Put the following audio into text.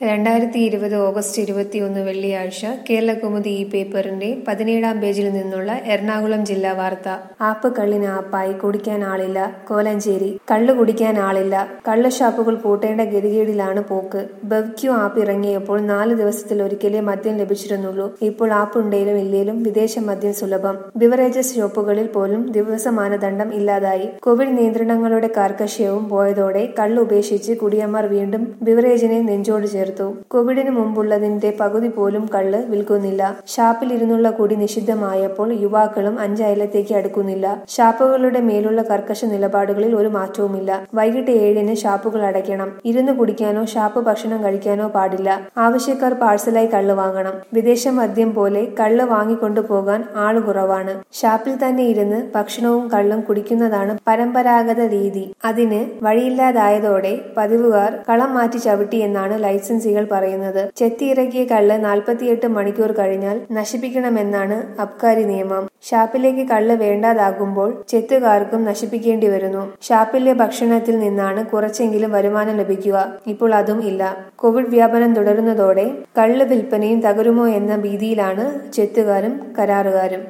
രണ്ടായിരത്തി ഇരുപത് ഓഗസ്റ്റ് ഇരുപത്തിയൊന്ന് വെള്ളിയാഴ്ച കേരളകൗമുദി ഈ പേപ്പറിന്റെ പതിനേഴാം പേജിൽ നിന്നുള്ള എറണാകുളം ജില്ലാ വാർത്ത ആപ്പ് കള്ളിന് ആപ്പായി കുടിക്കാൻ ആളില്ല കോലഞ്ചേരി കള്ള് കുടിക്കാൻ ആളില്ല കള്ള് ഷാപ്പുകൾ പൂട്ടേണ്ട ഗതികേടിലാണ് പോക്ക് ബെവ്ക്യൂ ആപ്പ് ഇറങ്ങിയപ്പോൾ നാല് ദിവസത്തിൽ ഒരിക്കലേ മദ്യം ലഭിച്ചിരുന്നുള്ളൂ ഇപ്പോൾ ആപ്പ് ഉണ്ടേലും ഇല്ലേലും വിദേശ മദ്യം സുലഭം ബിവറേജസ് ഷോപ്പുകളിൽ പോലും ദിവസ മാനദണ്ഡം ഇല്ലാതായി കോവിഡ് നിയന്ത്രണങ്ങളുടെ കാർക്കശ്യവും പോയതോടെ കള്ള് ഉപേക്ഷിച്ച് കുടിയന്മാർ വീണ്ടും ബിവറേജിനെ നെഞ്ചോട് ചേർത്തു കോവിഡിന് മുമ്പുള്ളതിന്റെ പകുതി പോലും കള്ള് വിൽക്കുന്നില്ല ഷാപ്പിൽ ഇരുന്നുള്ള കുടി നിഷിദ്ധമായപ്പോൾ യുവാക്കളും അഞ്ചയലത്തേക്ക് അടുക്കുന്നില്ല ഷാപ്പുകളുടെ മേലുള്ള കർക്കശ നിലപാടുകളിൽ ഒരു മാറ്റവുമില്ല വൈകിട്ട് ഏഴിന് ഷാപ്പുകൾ അടയ്ക്കണം ഇരുന്ന് കുടിക്കാനോ ഷാപ്പ് ഭക്ഷണം കഴിക്കാനോ പാടില്ല ആവശ്യക്കാർ പാഴ്സലായി കള്ള് വാങ്ങണം വിദേശ മദ്യം പോലെ കള്ള് വാങ്ങിക്കൊണ്ടു പോകാൻ ആള് കുറവാണ് ഷാപ്പിൽ തന്നെ ഇരുന്ന് ഭക്ഷണവും കള്ളും കുടിക്കുന്നതാണ് പരമ്പരാഗത രീതി അതിന് വഴിയില്ലാതായതോടെ പതിവുകാർ കളം മാറ്റി ചവിട്ടി എന്നാണ് ലൈസൻസികൾ പറയുന്നത് ചെത്തിയിറക്കിയ കള്ള് നാൽപ്പത്തിയെട്ട് മണിക്കൂർ കഴിഞ്ഞാൽ നശിപ്പിക്കണമെന്നാണ് അബ്കാരി നിയമം ഷാപ്പിലേക്ക് കള്ള് വേണ്ടാതാകുമ്പോൾ ചെത്തുകാർക്കും നശിപ്പിക്കേണ്ടി വരുന്നു ഷാപ്പിലെ ഭക്ഷണത്തിൽ നിന്നാണ് കുറച്ചെങ്കിലും വരുമാനം ലഭിക്കുക ഇപ്പോൾ അതും ഇല്ല കോവിഡ് വ്യാപനം തുടരുന്നതോടെ കള്ള് വിൽപ്പനയും തകരുമോ എന്ന ഭീതിയിലാണ് ചെത്തുകാരും കരാറുകാരും